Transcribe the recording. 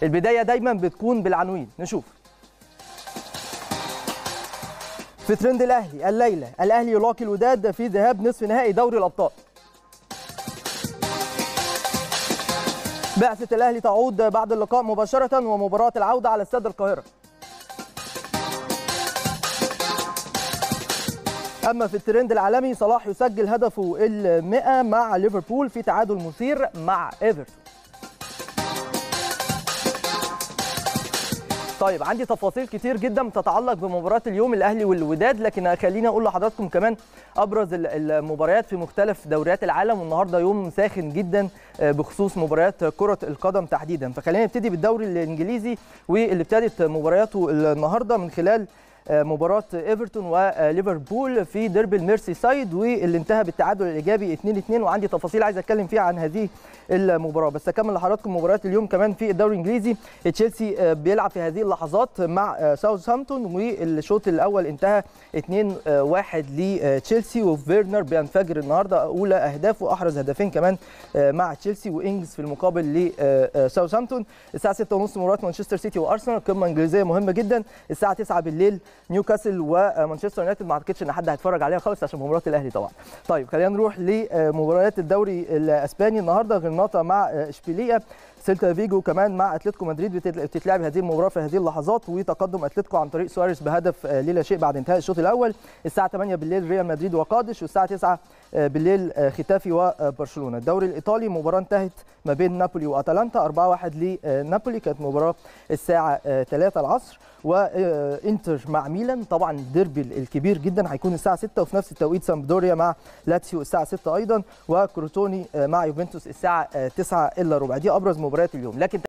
البدايه دايما بتكون بالعناوين نشوف في ترند الاهلي الليله الاهلي يلاقي الوداد في ذهاب نصف نهائي دوري الابطال بعثة الأهلي تعود بعد اللقاء مباشرة ومباراة العودة على استاد القاهرة. أما في الترند العالمي صلاح يسجل هدفه المئة مع ليفربول في تعادل مثير مع إيفرتون. طيب عندي تفاصيل كتير جدا تتعلق بمباراه اليوم الاهلي والوداد لكن خليني اقول لحضراتكم كمان ابرز المباريات في مختلف دوريات العالم والنهارده يوم ساخن جدا بخصوص مباريات كره القدم تحديدا فخلينا نبتدي بالدوري الانجليزي واللي ابتدت مبارياته النهارده من خلال مباراة ايفرتون وليفربول في ديربي الميرسي سايد واللي انتهى بالتعادل الايجابي 2-2 وعندي تفاصيل عايز اتكلم فيها عن هذه المباراه بس اكمل لحضراتكم مباريات اليوم كمان في الدوري الانجليزي تشيلسي بيلعب في هذه اللحظات مع ساوثهامبتون والشوط الاول انتهى 2-1 لتشيلسي وفيرنر بينفجر النهارده اولى اهدافه احرز هدفين كمان مع تشيلسي وانجز في المقابل لساوثهامبتون الساعه 6:30 مباراه مانشستر سيتي وارسنال قمه انجليزيه مهمه جدا الساعه 9 بالليل نيوكاسل ومانشستر يونايتد ما اعتقدش ان حد هيتفرج عليها خالص عشان مباراه الاهلي طبعا. طيب خلينا نروح لمباريات الدوري الاسباني النهارده غرناطه مع اشبيليه سيلتا فيجو كمان مع اتلتيكو مدريد بتتلعب هذه المباراه في هذه اللحظات وتقدم اتلتيكو عن طريق سواريز بهدف للا شيء بعد انتهاء الشوط الاول الساعه 8 بالليل ريال مدريد وقادش والساعه 9 بالليل ختافي وبرشلونه الدوري الايطالي مباراه انتهت ما بين نابولي واتلانتا 4-1 لنابولي كانت مباراه الساعه 3 العصر وانتر مع ميلان طبعا الديربي الكبير جدا هيكون الساعه 6 وفي نفس التوقيت سامبدوريا مع لاتسيو الساعه 6 ايضا وكروتوني مع يوفنتوس الساعه 9 الا ربع دي ابرز مباريات اليوم لكن